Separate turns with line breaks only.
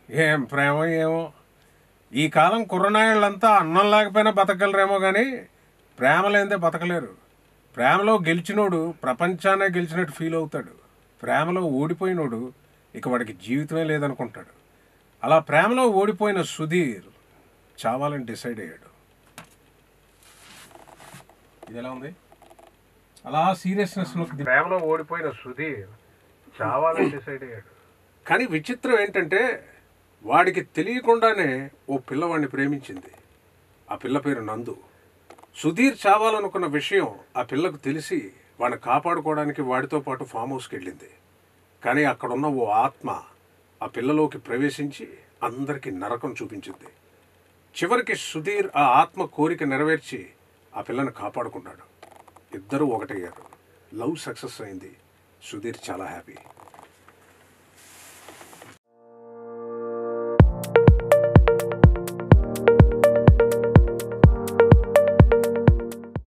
ఏం ప్రేమ ఏమో ఈ కాలం కుర్రనాయళ్ళంతా అన్నం లేకపోయినా బతకగలరేమో కానీ ప్రేమ లేనిదే బతకలేరు ప్రేమలో గెలిచినోడు ప్రపంచాన్నే గెలిచినట్టు ఫీల్ అవుతాడు ప్రేమలో ఓడిపోయినోడు ఇక వాడికి జీవితమే లేదనుకుంటాడు అలా ప్రేమలో ఓడిపోయిన సుధీర్ చావాలని డిసైడ్ అయ్యాడు ఇది ఎలా ఉంది అలా సీరియస్నెస్ ప్రేమలో ఓడిపోయిన సుధీర్ చావాలని డిసైడ్ అయ్యాడు కానీ విచిత్రం ఏంటంటే వాడికి తెలియకుండానే ఓ పిల్లవాడిని ప్రేమించింది ఆ పిల్ల పేరు నందు సుధీర్ చావాలనుకున్న విషయం ఆ పిల్లకు తెలిసి వాడిని కాపాడుకోవడానికి వాడితో పాటు ఫామ్ హౌస్కి వెళ్ళింది కానీ అక్కడున్న ఓ ఆత్మ ఆ పిల్లలోకి ప్రవేశించి అందరికీ నరకం చూపించింది చివరికి సుధీర్ ఆ ఆత్మ కోరిక నెరవేర్చి ఆ పిల్లని కాపాడుకున్నాడు ఇద్దరూ ఒకటయ్యారు లవ్ సక్సెస్ అయింది సుధీర్ చాలా హ్యాపీ